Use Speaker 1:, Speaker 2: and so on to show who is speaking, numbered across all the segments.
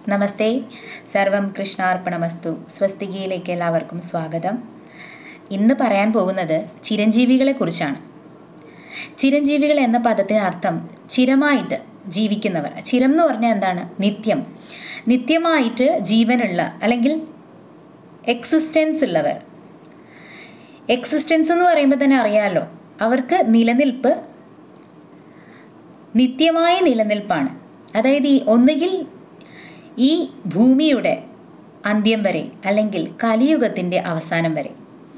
Speaker 1: നമസ്തേ സർവം കൃഷ്ണാർപ്പണമസ്തു സ്വസ്തികയിലേക്ക് എല്ലാവർക്കും സ്വാഗതം ഇന്ന് പറയാൻ പോകുന്നത് ചിരഞ്ജീവികളെ കുറിച്ചാണ് ചിരഞ്ജീവികൾ എന്ന പദത്തിന് അർത്ഥം ചിരമായിട്ട് ജീവിക്കുന്നവർ ചിരം എന്ന് പറഞ്ഞാൽ എന്താണ് നിത്യം നിത്യമായിട്ട് ജീവനുള്ള അല്ലെങ്കിൽ എക്സിസ്റ്റൻസ് ഉള്ളവർ എക്സിസ്റ്റൻസ് എന്ന് പറയുമ്പോൾ തന്നെ അറിയാമല്ലോ അവർക്ക് നിലനിൽപ്പ് നിത്യമായ നിലനിൽപ്പാണ് അതായത് ഈ ഒന്നുകിൽ ഈ ഭൂമിയുടെ അന്ത്യം വരെ അല്ലെങ്കിൽ കലിയുഗത്തിൻ്റെ അവസാനം വരെ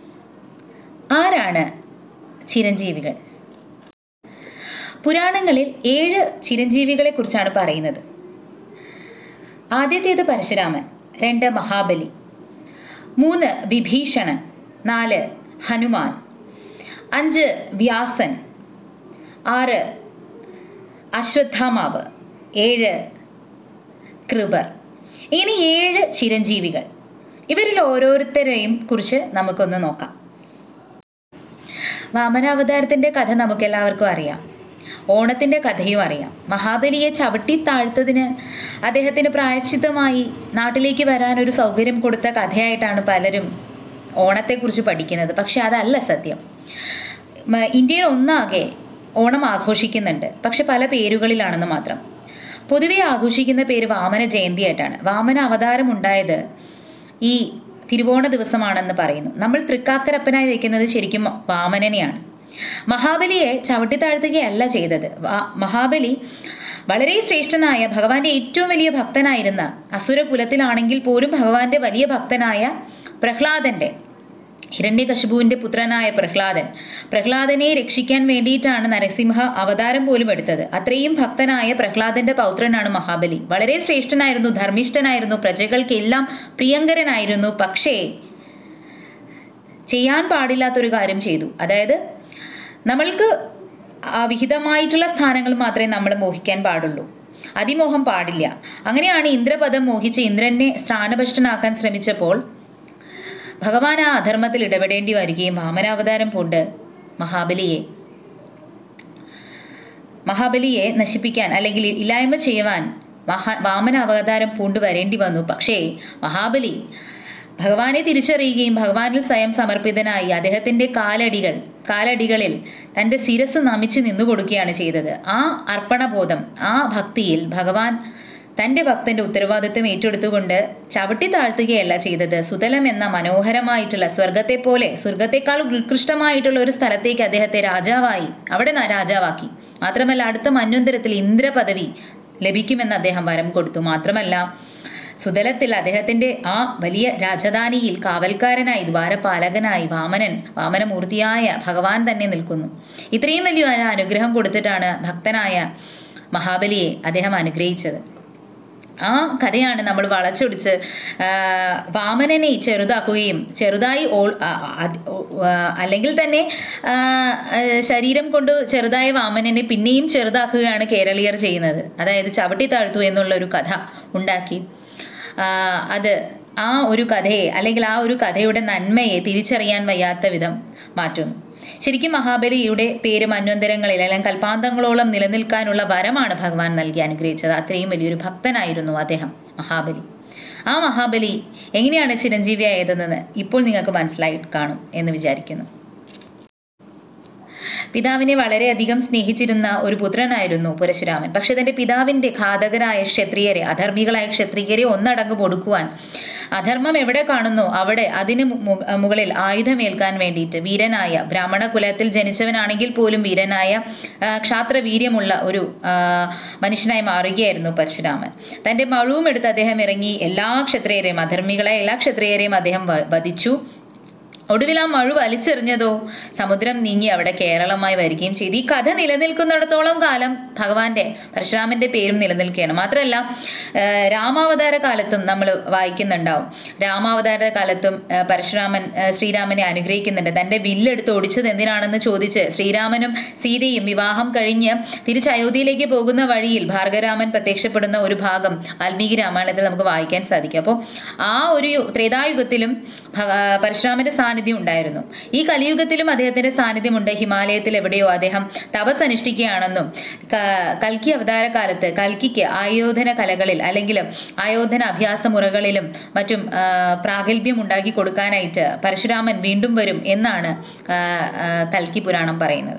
Speaker 1: ആരാണ് ചിരഞ്ജീവികൾ പുരാണങ്ങളിൽ ഏഴ് ചിരഞ്ജീവികളെ കുറിച്ചാണ് പറയുന്നത് ആദ്യത്തേത് പരശുരാമൻ രണ്ട് മഹാബലി മൂന്ന് വിഭീഷണൻ നാല് ഹനുമാൻ അഞ്ച് വ്യാസൻ ആറ് അശ്വത്ഥാമാവ് ഏഴ് കൃപർ ഇങ്ങനെ ഏഴ് ചിരഞ്ജീവികൾ ഇവരിൽ ഓരോരുത്തരെയും കുറിച്ച് നമുക്കൊന്ന് നോക്കാം വാമനാവതാരത്തിൻ്റെ കഥ നമുക്കെല്ലാവർക്കും അറിയാം ഓണത്തിൻ്റെ കഥയും അറിയാം മഹാബലിയെ ചവിട്ടി താഴ്ത്തതിന് അദ്ദേഹത്തിന് പ്രായശ്ചിത്തമായി നാട്ടിലേക്ക് വരാൻ ഒരു സൗകര്യം കൊടുത്ത കഥയായിട്ടാണ് പലരും ഓണത്തെക്കുറിച്ച് പഠിക്കുന്നത് പക്ഷെ അതല്ല സത്യം മ- ഇന്ത്യയിൽ ഒന്നാകെ ഓണം ആഘോഷിക്കുന്നുണ്ട് പക്ഷെ പല പേരുകളിലാണെന്ന് മാത്രം പൊതുവെ ആഘോഷിക്കുന്ന പേര് വാമന ജയന്തിയായിട്ടാണ് വാമന അവതാരം ഉണ്ടായത് ഈ തിരുവോണ ദിവസമാണെന്ന് പറയുന്നു നമ്മൾ തൃക്കാക്കരപ്പനായി വെക്കുന്നത് ശരിക്കും വാമനനെയാണ് മഹാബലിയെ ചവിട്ടി താഴ്ത്തുകയല്ല ചെയ്തത് വാ- മഹാബലി വളരെ ശ്രേഷ്ഠനായ ഭഗവാന്റെ ഏറ്റവും വലിയ ഭക്തനായിരുന്ന അസുരകുലത്തിലാണെങ്കിൽ പോലും ഭഗവാന്റെ വലിയ ഭക്തനായ പ്രഹ്ലാദന്റെ ഹിരണ്യകശിപുവിന്റെ പുത്രനായ പ്രഹ്ലാദൻ പ്രഹ്ലാദനെ രക്ഷിക്കാൻ വേണ്ടിയിട്ടാണ് നരസിംഹ അവതാരം പോലും എടുത്തത് അത്രയും ഭക്തനായ പ്രഹ്ലാദന്റെ പൗത്രനാണ് മഹാബലി വളരെ ശ്രേഷ്ഠനായിരുന്നു ധർമ്മിഷ്ഠനായിരുന്നു പ്രജകൾക്കെല്ലാം പ്രിയങ്കരനായിരുന്നു പക്ഷേ ചെയ്യാൻ പാടില്ലാത്തൊരു കാര്യം ചെയ്തു അതായത് നമ്മൾക്ക് ആ വിഹിതമായിട്ടുള്ള സ്ഥാനങ്ങൾ മാത്രമേ നമ്മൾ മോഹിക്കാൻ പാടുള്ളൂ അതിമോഹം പാടില്ല അങ്ങനെയാണ് ഇന്ദ്രപദം മോഹിച്ച് ഇന്ദ്രനെ സ്ഥാനഭ്രഷ്ടനാക്കാൻ ശ്രമിച്ചപ്പോൾ ഭഗവാൻ ആ അധർമ്മത്തിൽ ഇടപെടേണ്ടി വരികയും വാമനാവതാരം പൂണ്ട് മഹാബലിയെ മഹാബലിയെ നശിപ്പിക്കാൻ അല്ലെങ്കിൽ ഇല്ലായ്മ ചെയ്യുവാൻ മഹാ വാമന അവതാരം പൂണ്ട് വരേണ്ടി വന്നു പക്ഷേ മഹാബലി ഭഗവാനെ തിരിച്ചറിയുകയും ഭഗവാനിൽ സ്വയം സമർപ്പിതനായി അദ്ദേഹത്തിൻ്റെ കാലടികൾ കാലടികളിൽ തൻ്റെ ശിരസ് നമിച്ച് നിന്നുകൊടുക്കുകയാണ് ചെയ്തത് ആ അർപ്പണബോധം ആ ഭക്തിയിൽ ഭഗവാൻ തൻ്റെ ഭക്തന്റെ ഉത്തരവാദിത്വം ഏറ്റെടുത്തുകൊണ്ട് ചവിട്ടി താഴ്ത്തുകയല്ല ചെയ്തത് സുതലം എന്ന മനോഹരമായിട്ടുള്ള സ്വർഗത്തെ പോലെ സ്വർഗത്തെക്കാൾ ഉത്കൃഷ്ടമായിട്ടുള്ള ഒരു സ്ഥലത്തേക്ക് അദ്ദേഹത്തെ രാജാവായി അവിടെ ന- രാജാവാക്കി മാത്രമല്ല അടുത്ത മന്വന്തരത്തിൽ ഇന്ദ്രപദവി ലഭിക്കുമെന്ന് അദ്ദേഹം വരം കൊടുത്തു മാത്രമല്ല സുതലത്തിൽ അദ്ദേഹത്തിന്റെ ആ വലിയ രാജധാനിയിൽ കാവൽക്കാരനായി ദ്വാരപാലകനായി വാമനൻ വാമനമൂർത്തിയായ ഭഗവാൻ തന്നെ നിൽക്കുന്നു ഇത്രയും വലിയ ഒരു അനുഗ്രഹം കൊടുത്തിട്ടാണ് ഭക്തനായ മഹാബലിയെ അദ്ദേഹം അനുഗ്രഹിച്ചത് ആ കഥയാണ് നമ്മൾ വളച്ചൊടിച്ച് ആ, വാമനനെ ചെറുതാക്കുകയും ചെറുതായി ഓൾ ആ, അത് ആ, അല്ലെങ്കിൽ തന്നെ ആ, ആ, ശരീരം കൊണ്ട് ചെറുതായ വാമനനെ പിന്നെയും ചെറുതാക്കുകയാണ് കേരളീയർ ചെയ്യുന്നത് അതായത് ചവിട്ടി താഴ്ത്തു എന്നുള്ള ഒരു കഥ ഉണ്ടാക്കി ആ, അത് ആ ഒരു കഥയെ അല്ലെങ്കിൽ ആ ഒരു കഥയുടെ നന്മയെ തിരിച്ചറിയാൻ വയ്യാത്ത വിധം മാറ്റുന്നു ശരിക്കും മഹാബലിയുടെ പേര് മന്വന്തരങ്ങളിൽ അല്ലെങ്കിൽ കൽപ്പാന്തങ്ങളോളം നിലനിൽക്കാനുള്ള വരമാണ് ഭഗവാൻ നൽകി അനുഗ്രഹിച്ചത് അത്രയും വലിയൊരു ഭക്തനായിരുന്നു അദ്ദേഹം മഹാബലി ആ മഹാബലി എങ്ങനെയാണ് ചിരഞ്ജീവിയായതെന്ന് ഇപ്പോൾ നിങ്ങൾക്ക് മനസ്സിലായി കാണും എന്ന് വിചാരിക്കുന്നു പിതാവിനെ വളരെയധികം സ്നേഹിച്ചിരുന്ന ഒരു പുത്രനായിരുന്നു പരശുരാമൻ പക്ഷെ തന്റെ പിതാവിന്റെ ഘാതകരായ ക്ഷത്രിയരെ അധർമ്മികളായ ക്ഷത്രിയരെ ഒന്നടങ്കം ഒടുക്കുവാൻ അധർമ്മം എവിടെ കാണുന്നു അവിടെ അതിന് മു- മുകളിൽ ആയുധമേൽക്കാൻ വേണ്ടിയിട്ട് വീരനായ ബ്രാഹ്മണ കുലത്തിൽ ജനിച്ചവനാണെങ്കിൽ പോലും വീരനായ ആ, ക്ഷാത്രവീര്യമുള്ള ഒരു ആ, മനുഷ്യനായി മാറുകയായിരുന്നു പരശുരാമൻ തന്റെ മഴുവും എടുത്ത് അദ്ദേഹം ഇറങ്ങി എല്ലാ ക്ഷത്രിയരെയും അധർമ്മികളായ എല്ലാ ക്ഷത്രിയരെയും അദ്ദേഹം വ- വധിച്ചു ഒടുവിൽ ആ മഴ വലിച്ചെറിഞ്ഞതോ സമുദ്രം നീങ്ങി അവിടെ കേരളമായി വരികയും ചെയ്തു ഈ കഥ നിലനിൽക്കുന്നിടത്തോളം കാലം ഭഗവാന്റെ പരശുരാമന്റെ പേരും നിലനിൽക്കുകയാണ് മാത്രമല്ല ആ, രാമാവതാര കാലത്തും നമ്മൾ വായിക്കുന്നുണ്ടാവും രാമാവതാര കാലത്തും ആ, പരശുരാമൻ ആ, ശ്രീരാമനെ അനുഗ്രഹിക്കുന്നുണ്ട് തന്റെ വില്ലെടുത്ത് ഒടിച്ചത് എന്തിനാണെന്ന് ചോദിച്ച് ശ്രീരാമനും സീതയും വിവാഹം കഴിഞ്ഞ് തിരിച്ച് അയോധ്യയിലേക്ക് പോകുന്ന വഴിയിൽ ഭാർഗരാമൻ പ്രത്യക്ഷപ്പെടുന്ന ഒരു ഭാഗം വാൽമീകി രാമായണത്തിൽ നമുക്ക് വായിക്കാൻ സാധിക്കും അപ്പോൾ ആ ഒരു ത്രേതായുഗത്തിലും ഭഗ- പരശുരാമന്റെ സാന്നിധ്യം സാന്നിധ്യം ഉണ്ടായിരുന്നു ഈ കലിയുഗത്തിലും അദ്ദേഹത്തിന്റെ സാന്നിധ്യമുണ്ട് ഹിമാലയത്തിൽ എവിടെയോ അദ്ദേഹം തപസ് അനുഷ്ഠിക്കുകയാണെന്നും ക- കൽക്കി അവതാര കാലത്ത് കൽക്കിക്ക് ആയോധന കലകളിൽ അല്ലെങ്കിൽ ആയോധന അഭ്യാസ മുറകളിലും മറ്റും ആ, പ്രാഗൽഭ്യം ഉണ്ടാക്കി കൊടുക്കാനായിട്ട് പരശുരാമൻ വീണ്ടും വരും എന്നാണ് ആ, ആ, കൽക്കി പുരാണം പറയുന്നത്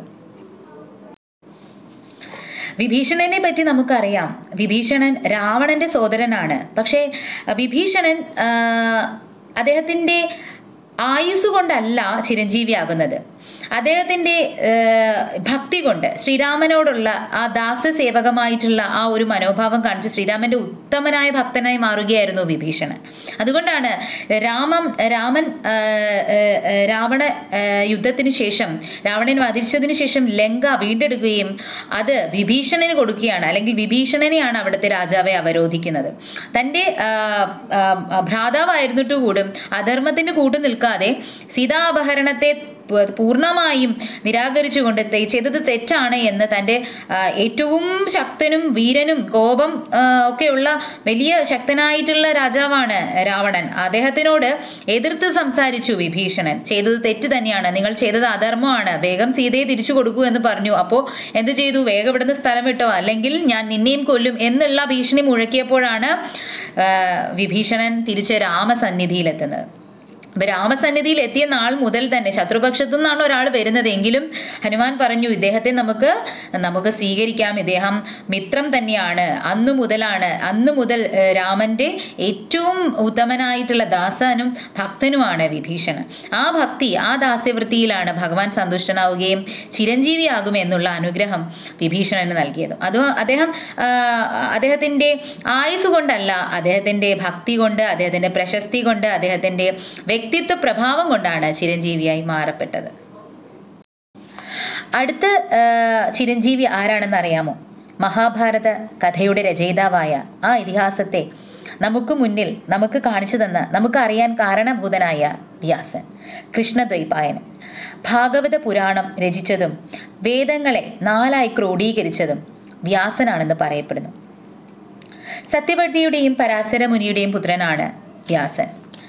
Speaker 1: വിഭീഷണനെ പറ്റി നമുക്കറിയാം വിഭീഷണൻ രാവണന്റെ സോദരനാണ് പക്ഷേ വിഭീഷണൻ ആ, അദ്ദേഹത്തിൻ്റെ ആയുസ് കൊണ്ടല്ല ചിരഞ്ജീവിയാകുന്നത് അദ്ദേഹത്തിൻ്റെ ഭക്തി കൊണ്ട് ശ്രീരാമനോടുള്ള ആ ദാസസേവകമായിട്ടുള്ള ആ ഒരു മനോഭാവം കാണിച്ച് ശ്രീരാമന്റെ ഉത്തമനായ ഭക്തനായി മാറുകയായിരുന്നു വിഭീഷണൻ അതുകൊണ്ടാണ് രാമം രാമൻ ആ, ആ, ആ, രാവണ ആ, യുദ്ധത്തിന് ശേഷം രാവണൻ വധിച്ചതിന് ശേഷം ലങ്ക വീണ്ടെടുക്കുകയും അത് വിഭീഷണന് കൊടുക്കുകയാണ് അല്ലെങ്കിൽ വിഭീഷണനെയാണ് അവിടുത്തെ രാജാവെ അവരോധിക്കുന്നത് തൻ്റെ ആ, ആ, ഭ്രാതാവായിരുന്നിട്ട് കൂടും അധർമ്മത്തിന് കൂട്ടു നിൽക്കാതെ സീതാപഹരണത്തെ പൂ- പൂർണ്ണമായും നിരാകരിച്ചുകൊണ്ട് തെ- ചെയ്തത് തെറ്റാണ് എന്ന് തൻ്റെ ആ, ഏറ്റവും ശക്തനും വീരനും കോപം ആ, ഒക്കെയുള്ള വലിയ ശക്തനായിട്ടുള്ള രാജാവാണ് രാവണൻ അദ്ദേഹത്തിനോട് എതിർത്ത് സംസാരിച്ചു വിഭീഷണൻ ചെയ്തത് തെറ്റ് തന്നെയാണ് നിങ്ങൾ ചെയ്തത് അധർമ്മമാണ് വേഗം സീതയെ തിരിച്ചു കൊടുക്കൂ എന്ന് പറഞ്ഞു അപ്പോൾ എന്ത് ചെയ്തു വേഗം ഇവിടുന്ന് സ്ഥലം വിട്ടോ അല്ലെങ്കിൽ ഞാൻ നിന്നെയും കൊല്ലും എന്നുള്ള ഭീഷണി മുഴക്കിയപ്പോഴാണ് ആ, വിഭീഷണൻ തിരിച്ച് രാമസന്നിധിയിലെത്തുന്നത് അപ്പൊ രാമസന്നിധിയിൽ എത്തിയ നാൾ മുതൽ തന്നെ ശത്രുപക്ഷത്തു നിന്നാണ് ഒരാൾ വരുന്നത് എങ്കിലും ഹനുമാൻ പറഞ്ഞു ഇദ്ദേഹത്തെ നമുക്ക് നമുക്ക് സ്വീകരിക്കാം ഇദ്ദേഹം മിത്രം തന്നെയാണ് അന്നു മുതലാണ് അന്നു മുതൽ ഏഹ്, രാമന്റെ ഏറ്റവും ഉത്തമനായിട്ടുള്ള ദാസനും ഭക്തനുമാണ് വിഭീഷണൻ ആ ഭക്തി ആ ദാസ്യവൃത്തിയിലാണ് ഭഗവാൻ സന്തുഷ്ടനാവുകയും ചിരഞ്ജീവിയാകും എന്നുള്ള അനുഗ്രഹം വിഭീഷണന് നൽകിയത് അത് അദ്ദേഹം ആ, അദ്ദേഹത്തിൻ്റെ ആയുസ് കൊണ്ടല്ല അദ്ദേഹത്തിൻ്റെ ഭക്തി കൊണ്ട് അദ്ദേഹത്തിൻ്റെ പ്രശസ്തി കൊണ്ട് അദ്ദേഹത്തിൻ്റെ വ്യക്തിത്വ പ്രഭാവം കൊണ്ടാണ് ചിരഞ്ജീവിയായി മാറപ്പെട്ടത് അടുത്ത ആ, ചിരഞ്ജീവി ആരാണെന്ന് അറിയാമോ മഹാഭാരത കഥയുടെ രചയിതാവായ ആ ഇതിഹാസത്തെ നമുക്ക് മുന്നിൽ നമുക്ക് കാണിച്ചു തന്ന നമുക്ക് അറിയാൻ കാരണഭൂതനായ വ്യാസൻ കൃഷ്ണദ്വൈപായനൻ ഭാഗവത പുരാണം രചിച്ചതും വേദങ്ങളെ നാലായി ക്രോഡീകരിച്ചതും വ്യാസനാണെന്ന് പറയപ്പെടുന്നു സത്യവതിയുടെയും പരാശര മുനിയുടെയും പുത്രനാണ് വ്യാസൻ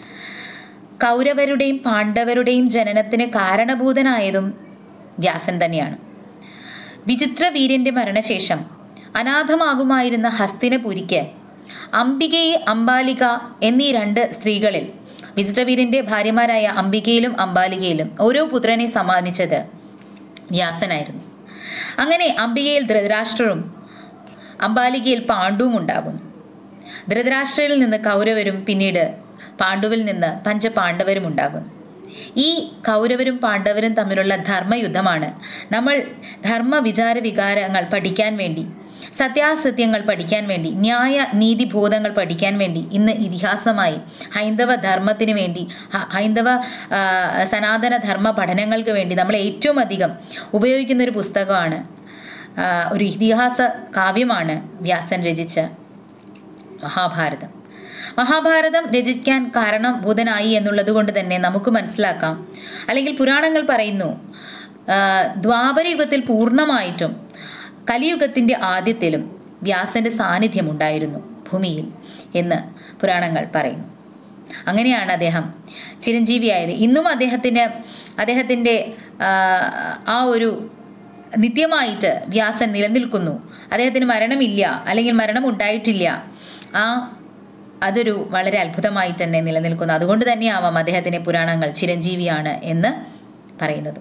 Speaker 1: കൗരവരുടെയും പാണ്ഡവരുടെയും ജനനത്തിന് കാരണഭൂതനായതും വ്യാസൻ തന്നെയാണ് വിചിത്ര വീര്യന്റെ മരണശേഷം അനാഥമാകുമായിരുന്ന ഹസ്തിനപുരിക്ക് അംബികയെ അംബാലിക എന്നീ രണ്ട് സ്ത്രീകളിൽ വിചിത്രവീരന്റെ ഭാര്യമാരായ അംബികയിലും അംബാലികയിലും ഓരോ പുത്രനെ സമ്മാനിച്ചത് വ്യാസനായിരുന്നു അങ്ങനെ അംബികയിൽ ധൃതരാഷ്ട്രവും അംബാലികയിൽ പാണ്ഡുവും ഉണ്ടാകുന്നു ധൃതരാഷ്ട്രയിൽ നിന്ന് കൗരവരും പിന്നീട് പാണ്ഡുവിൽ നിന്ന് പഞ്ചപാണ്ഡവരും ഉണ്ടാകുന്നു ഈ കൗരവരും പാണ്ഡവരും തമ്മിലുള്ള ധർമ്മയുദ്ധമാണ് നമ്മൾ ധർമ്മ വിചാര വികാരങ്ങൾ പഠിക്കാൻ വേണ്ടി സത്യാസത്യങ്ങൾ പഠിക്കാൻ വേണ്ടി ന്യായ നീതിബോധങ്ങൾ പഠിക്കാൻ വേണ്ടി ഇന്ന് ഇതിഹാസമായി ഹൈന്ദവ ധർമ്മത്തിന് വേണ്ടി ഹ- ഹൈന്ദവ ആ, സനാതന ധർമ്മ പഠനങ്ങൾക്ക് വേണ്ടി നമ്മൾ ഏറ്റവും അധികം ഉപയോഗിക്കുന്ന ഒരു പുസ്തകമാണ് ആ, ഒരു ഇതിഹാസ കാവ്യമാണ് വ്യാസൻ രചിച്ച മഹാഭാരതം മഹാഭാരതം രചിക്കാൻ കാരണഭൂതനായി എന്നുള്ളത് കൊണ്ട് തന്നെ നമുക്ക് മനസ്സിലാക്കാം അല്ലെങ്കിൽ പുരാണങ്ങൾ പറയുന്നു ആ, ദ്വാപരയുഗത്തിൽ പൂർണ്ണമായിട്ടും കലിയുഗത്തിൻ്റെ ആദ്യത്തിലും വ്യാസന്റെ സാന്നിധ്യം ഉണ്ടായിരുന്നു ഭൂമിയിൽ എന്ന് പുരാണങ്ങൾ പറയുന്നു അങ്ങനെയാണ് അദ്ദേഹം ചിരഞ്ജീവിയായത് ഇന്നും അദ്ദേഹത്തിന് അദ്ദേഹത്തിൻ്റെ ആ, ആ ഒരു നിത്യമായിട്ട് വ്യാസൻ നിലനിൽക്കുന്നു അദ്ദേഹത്തിന് മരണമില്ല അല്ലെങ്കിൽ മരണം ഉണ്ടായിട്ടില്ല ആ അതൊരു വളരെ അത്ഭുതമായിട്ട് തന്നെ നിലനിൽക്കുന്നു അതുകൊണ്ട് തന്നെയാവാം അദ്ദേഹത്തിൻ്റെ പുരാണങ്ങൾ ചിരഞ്ജീവിയാണ് എന്ന് പറയുന്നത്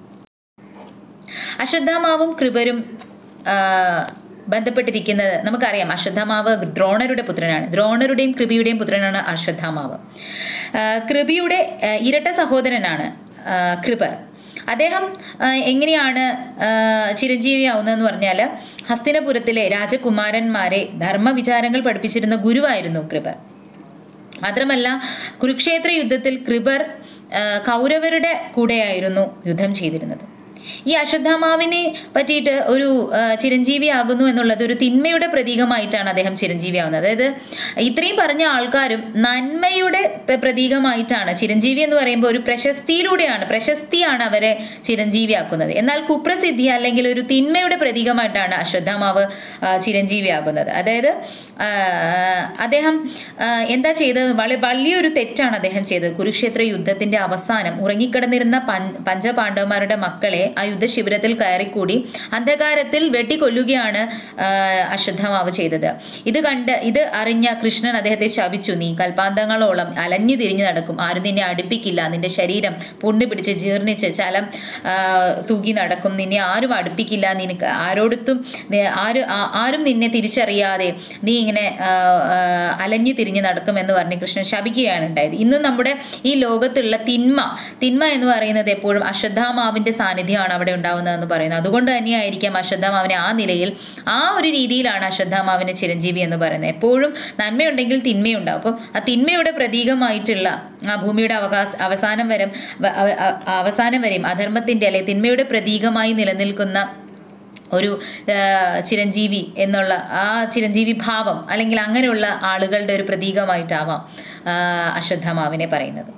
Speaker 1: അശ്വത്ഥാമാവും കൃപരും ആ, ബന്ധപ്പെട്ടിരിക്കുന്നത് നമുക്കറിയാം അശ്വത്ഥാമാവ് ദ്രോണരുടെ പുത്രനാണ് ദ്രോണരുടെയും കൃപിയുടെയും പുത്രനാണ് അശ്വത്ഥാമാവ് ആ, കൃപിയുടെ ആ, ഇരട്ട സഹോദരനാണ് ആ, കൃപർ അദ്ദേഹം ആ, എങ്ങനെയാണ് ആ, ചിരഞ്ജീവിയാവുന്നതെന്ന് പറഞ്ഞാൽ ഹസ്തിനപുരത്തിലെ രാജകുമാരന്മാരെ ധർമ്മവിചാരങ്ങൾ പഠിപ്പിച്ചിരുന്ന ഗുരുവായിരുന്നു കൃപർ മാത്രമല്ല കുരുക്ഷേത്ര യുദ്ധത്തിൽ കൃപർ ആ, കൗരവരുടെ കൂടെയായിരുന്നു യുദ്ധം ചെയ്തിരുന്നത് ഈ അശ്വത്ഥാമാവിനെ പറ്റിയിട്ട് ഒരു ആ, ചിരഞ്ജീവിയാകുന്നു എന്നുള്ളത് ഒരു തിന്മയുടെ പ്രതീകമായിട്ടാണ് അദ്ദേഹം ചിരഞ്ജീവിയാവുന്നത് അതായത് ഇത്രയും പറഞ്ഞ ആൾക്കാരും നന്മയുടെ പ്ര- പ്രതീകമായിട്ടാണ് ചിരഞ്ജീവി എന്ന് പറയുമ്പോൾ ഒരു പ്രശസ്തിയിലൂടെയാണ് പ്രശസ്തിയാണ് അവരെ ചിരഞ്ജീവിയാക്കുന്നത് എന്നാൽ കുപ്രസിദ്ധി അല്ലെങ്കിൽ ഒരു തിന്മയുടെ പ്രതീകമായിട്ടാണ് അശ്വത്ഥാമാവ് ആ, ചിരഞ്ജീവിയാകുന്നത് അതായത് ആ, അദ്ദേഹം ആ, എന്താ ചെയ്തത് വളരെ വലിയൊരു തെറ്റാണ് അദ്ദേഹം ചെയ്തത് കുരുക്ഷേത്ര യുദ്ധത്തിന്റെ അവസാനം ഉറങ്ങിക്കിടന്നിരുന്ന പൻ- പഞ്ചപാണ്ഡവന്മാരുടെ മക്കളെ ആ യുദ്ധശിബിരത്തിൽ കയറിക്കൂടി അന്ധകാരത്തിൽ വെട്ടിക്കൊല്ലുകയാണ് ആ, അശ്വത്ഥമാവ് ചെയ്തത് ഇത് കണ്ട് ഇത് അറിഞ്ഞ കൃഷ്ണൻ അദ്ദേഹത്തെ ശപിച്ചു നീ കൽപ്പാന്തങ്ങളോളം അലഞ്ഞു തിരിഞ്ഞു നടക്കും ആരും നിന്നെ അടുപ്പിക്കില്ല നിന്റെ ശരീരം പുണ്ണ് പിടിച്ച് ജീർണിച്ച് ചലം ആ, തൂക്കി നടക്കും നിന്നെ ആരും അടുപ്പിക്കില്ല നിനക്ക് ആരോടത്തും നി- ആര് ആ- ആരും നിന്നെ തിരിച്ചറിയാതെ നീ ഇങ്ങനെ ആ, ആ, അലഞ്ഞു തിരിഞ്ഞ് നടക്കുമെന്ന് പറഞ്ഞ് കൃഷ്ണൻ ശപിക്കുകയാണ് ഉണ്ടായത് ഇന്നും നമ്മുടെ ഈ ലോകത്തുള്ള തിന്മ തിന്മ എന്ന് പറയുന്നത് എപ്പോഴും അശ്വത്ഥാമാവിന്റെ സാന്നിധ്യമാണ് അവിടെ ഉണ്ടാവുന്നതെന്ന് പറയുന്നത് അതുകൊണ്ട് തന്നെയായിരിക്കാം അശ്വത്ഥാമാവിനെ ആ നിലയിൽ ആ ഒരു രീതിയിലാണ് അശ്വത്ഥാമാവിനെ ചിരഞ്ജീവി എന്ന് പറയുന്നത് എപ്പോഴും നന്മയുണ്ടെങ്കിൽ തിന്മയുണ്ടാവും അപ്പം ആ തിന്മയുടെ പ്രതീകമായിട്ടുള്ള ആ ഭൂമിയുടെ അവകാശ അവസാനം വരെ വ- അവ- അ- അവസാനം വരെയും അധർമ്മത്തിന്റെ അല്ലെ തിന്മയുടെ പ്രതീകമായി നിലനിൽക്കുന്ന ഒരു ആ, ചിരഞ്ജീവി എന്നുള്ള ആ ചിരഞ്ജീവി ഭാവം അല്ലെങ്കിൽ അങ്ങനെയുള്ള ആളുകളുടെ ഒരു പ്രതീകമായിട്ടാവാം ആ, അശ്വത്ഥമാവിനെ പറയുന്നത്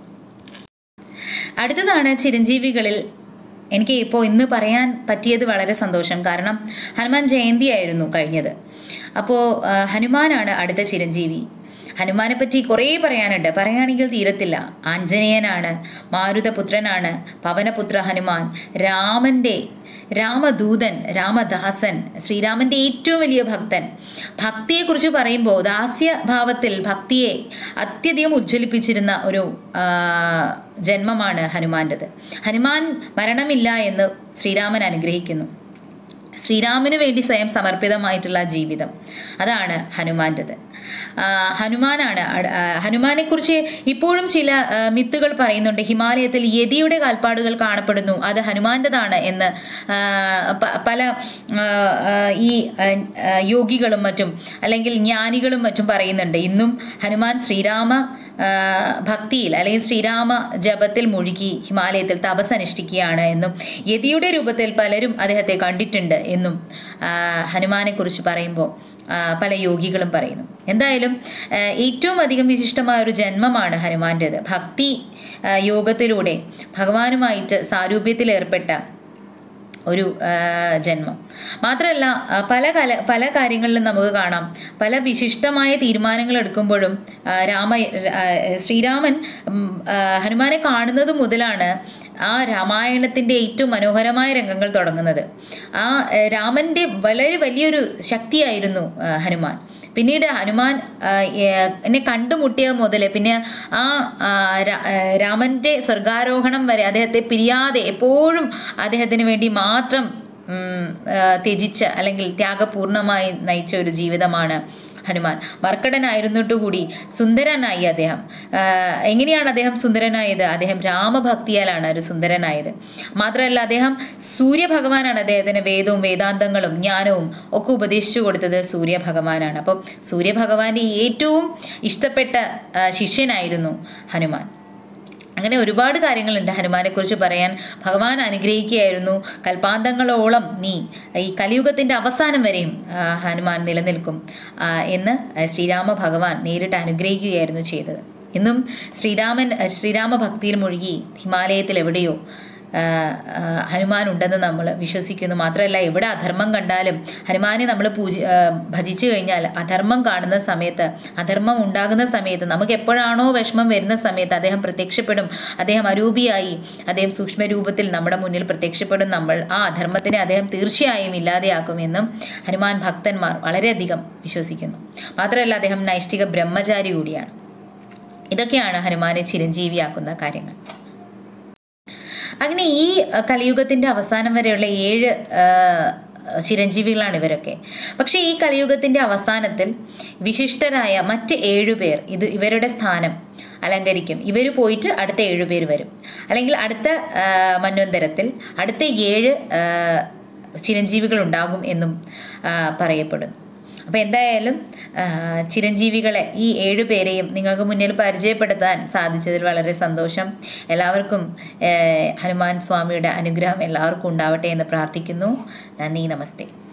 Speaker 1: അടുത്തതാണ് ചിരഞ്ജീവികളിൽ എനിക്ക് ഇപ്പോൾ ഇന്ന് പറയാൻ പറ്റിയത് വളരെ സന്തോഷം കാരണം ഹനുമാൻ ജയന്തിയായിരുന്നു കഴിഞ്ഞത് അപ്പോൾ ആ, ഹനുമാനാണ് അടുത്ത ചിരഞ്ജീവി ഹനുമാനെ പറ്റി കുറേ പറയാനുണ്ട് പറയുകയാണെങ്കിൽ തീരത്തില്ല ആഞ്ജനേയനാണ് മാരുതപുത്രനാണ് പവനപുത്ര ഹനുമാൻ രാമൻ്റെ രാമദൂതൻ രാമദാസൻ ശ്രീരാമൻ്റെ ഏറ്റവും വലിയ ഭക്തൻ ഭക്തിയെക്കുറിച്ച് പറയുമ്പോൾ ദാസ്യഭാവത്തിൽ ഭക്തിയെ അത്യധികം ഉജ്ജ്വലിപ്പിച്ചിരുന്ന ഒരു ആ, ജന്മമാണ് ഹനുമാൻ്റെത് ഹനുമാൻ മരണമില്ല എന്ന് ശ്രീരാമൻ അനുഗ്രഹിക്കുന്നു ശ്രീരാമന് വേണ്ടി സ്വയം സമർപ്പിതമായിട്ടുള്ള ജീവിതം അതാണ് ഹനുമാൻ്റെത് ആ, ഹനുമാനാണ് അട- ആ, ഹനുമാനെക്കുറിച്ച് ഇപ്പോഴും ചില ആ, മിത്തുകൾ പറയുന്നുണ്ട് ഹിമാലയത്തിൽ യതിയുടെ കാൽപ്പാടുകൾ കാണപ്പെടുന്നു അത് ഹനുമാൻ്റെതാണ് എന്ന് ആ, പ- പല ആ, ആ, ഈ ആ, ആ, യോഗികളും മറ്റും അല്ലെങ്കിൽ ജ്ഞാനികളും മറ്റും പറയുന്നുണ്ട് ഇന്നും ഹനുമാൻ ശ്രീരാമ ആ, ഭക്തിയിൽ അല്ലെങ്കിൽ ശ്രീരാമ ജപത്തിൽ മുഴുകി ഹിമാലയത്തിൽ തപസ് അനുഷ്ഠിക്കുകയാണ് എന്നും യതിയുടെ രൂപത്തിൽ പലരും അദ്ദേഹത്തെ കണ്ടിട്ടുണ്ട് എന്നും ആ, ഹനുമാനെക്കുറിച്ച് പറയുമ്പോൾ ആ, പല യോഗികളും പറയുന്നു എന്തായാലും ആ, ഏറ്റവും അധികം വിശിഷ്ടമായ ഒരു ജന്മമാണ് ഹനുമാൻ്റേത് ഭക്തി ആ, യോഗത്തിലൂടെ ഭഗവാനുമായിട്ട് സാരൂപ്യത്തിലേർപ്പെട്ട ഒരു ആ, ജന്മം മാത്രമല്ല ആ, പല കല പല കാര്യങ്ങളിലും നമുക്ക് കാണാം പല വിശിഷ്ടമായ തീരുമാനങ്ങൾ എടുക്കുമ്പോഴും ആ, രാമ ആ, ശ്രീരാമൻ ഉം, ആ, ഹനുമാനെ കാണുന്നത് മുതലാണ് ആ രാമായണത്തിൻ്റെ ഏറ്റവും മനോഹരമായ രംഗങ്ങൾ തുടങ്ങുന്നത് ആ ആ, രാമൻ്റെ വളരെ വലിയൊരു ശക്തിയായിരുന്നു ആ, ഹനുമാൻ പിന്നീട് ഹനുമാൻ ആ, ഏ- എന്നെ കണ്ടുമുട്ടിയ മുതൽ പിന്നെ ആ ആ, രാ- ആ, രാമന്റെ സ്വർഗാരോഹണം വരെ അദ്ദേഹത്തെ പിരിയാതെ എപ്പോഴും അദ്ദേഹത്തിന് വേണ്ടി മാത്രം ഉം, ആ, ത്യജിച്ച അല്ലെങ്കിൽ ത്യാഗപൂർണമായി നയിച്ച ഒരു ജീവിതമാണ് ഹനുമാൻ മർക്കടനായിരുന്നിട്ട് കൂടി സുന്ദരനായി അദ്ദേഹം ആ, എങ്ങനെയാണ് അദ്ദേഹം സുന്ദരനായത് അദ്ദേഹം രാമഭക്തിയാലാണ് ഒരു സുന്ദരനായത് മാത്രമല്ല അദ്ദേഹം സൂര്യഭഗവാനാണ് അദ്ദേഹത്തിന് വേദവും വേദാന്തങ്ങളും ജ്ഞാനവും ഒക്കെ ഉപദേശിച്ചു കൊടുത്തത് സൂര്യഭഗവാനാണ് അപ്പം സൂര്യഭഗവാന്റെ ഏറ്റവും ഇഷ്ടപ്പെട്ട ആ, ശിഷ്യനായിരുന്നു ഹനുമാൻ അങ്ങനെ ഒരുപാട് കാര്യങ്ങളുണ്ട് ഹനുമാനെക്കുറിച്ച് പറയാൻ ഭഗവാൻ അനുഗ്രഹിക്കുകയായിരുന്നു കൽപ്പാന്തങ്ങളോളം നീ ഈ കലിയുഗത്തിൻ്റെ അവസാനം വരെയും ആ, ഹനുമാൻ നിലനിൽക്കും ആ, എന്ന് ശ്രീരാമ ഭഗവാൻ നേരിട്ട് അനുഗ്രഹിക്കുകയായിരുന്നു ചെയ്തത് ഇന്നും ശ്രീരാമൻ ശ്രീരാമ ഭക്തിയിൽ മുഴുകി ഹിമാലയത്തിൽ എവിടെയോ ആ, ആ, ഹനുമാൻ ഉണ്ടെന്ന് നമ്മൾ വിശ്വസിക്കുന്നു മാത്രമല്ല എവിടെ അധർമ്മം കണ്ടാലും ഹനുമാനെ നമ്മൾ പൂജ ആ, ഭജിച്ചു കഴിഞ്ഞാൽ അധർമ്മം കാണുന്ന സമയത്ത് അധർമ്മം ഉണ്ടാകുന്ന സമയത്ത് നമുക്ക് എപ്പോഴാണോ വിഷമം വരുന്ന സമയത്ത് അദ്ദേഹം പ്രത്യക്ഷപ്പെടും അദ്ദേഹം അരൂപിയായി അദ്ദേഹം സൂക്ഷ്മരൂപത്തിൽ നമ്മുടെ മുന്നിൽ പ്രത്യക്ഷപ്പെടും നമ്മൾ ആ അധർമ്മത്തിനെ അദ്ദേഹം തീർച്ചയായും ഇല്ലാതെയാക്കുമെന്നും ഹനുമാൻ ഭക്തന്മാർ വളരെയധികം വിശ്വസിക്കുന്നു മാത്രമല്ല അദ്ദേഹം നൈഷ്ഠിക ബ്രഹ്മചാരി കൂടിയാണ് ഇതൊക്കെയാണ് ഹനുമാനെ ചിരഞ്ജീവിയാക്കുന്ന കാര്യങ്ങൾ അങ്ങനെ ഈ അഹ്, കലിയുഗത്തിന്റെ അവസാനം വരെയുള്ള ഏഴ് ആഹ്, ചിരഞ്ജീവികളാണ് ഇവരൊക്കെ പക്ഷേ ഈ കലിയുഗത്തിന്റെ അവസാനത്തിൽ വിശിഷ്ടരായ മറ്റ് ഏഴുപേർ ഇത് ഇവരുടെ സ്ഥാനം അലങ്കരിക്കും ഇവർ പോയിട്ട് അടുത്ത ഏഴുപേർ വരും അല്ലെങ്കിൽ അടുത്ത ആഹ്, മന്വന്തരത്തിൽ അടുത്ത ഏഴ് ആഹ്, ചിരഞ്ജീവികൾ ഉണ്ടാകും എന്നും ആഹ്, പറയപ്പെടുന്നു അപ്പോൾ എന്തായാലും ആ, ചിരഞ്ജീവികളെ ഈ ഏഴു പേരെയും നിങ്ങൾക്ക് മുന്നിൽ പരിചയപ്പെടുത്താൻ സാധിച്ചതിൽ വളരെ സന്തോഷം എല്ലാവർക്കും ഏ, ഹനുമാൻ സ്വാമിയുടെ അനുഗ്രഹം എല്ലാവർക്കും ഉണ്ടാവട്ടെ എന്ന് പ്രാർത്ഥിക്കുന്നു നന്ദി നമസ്തേ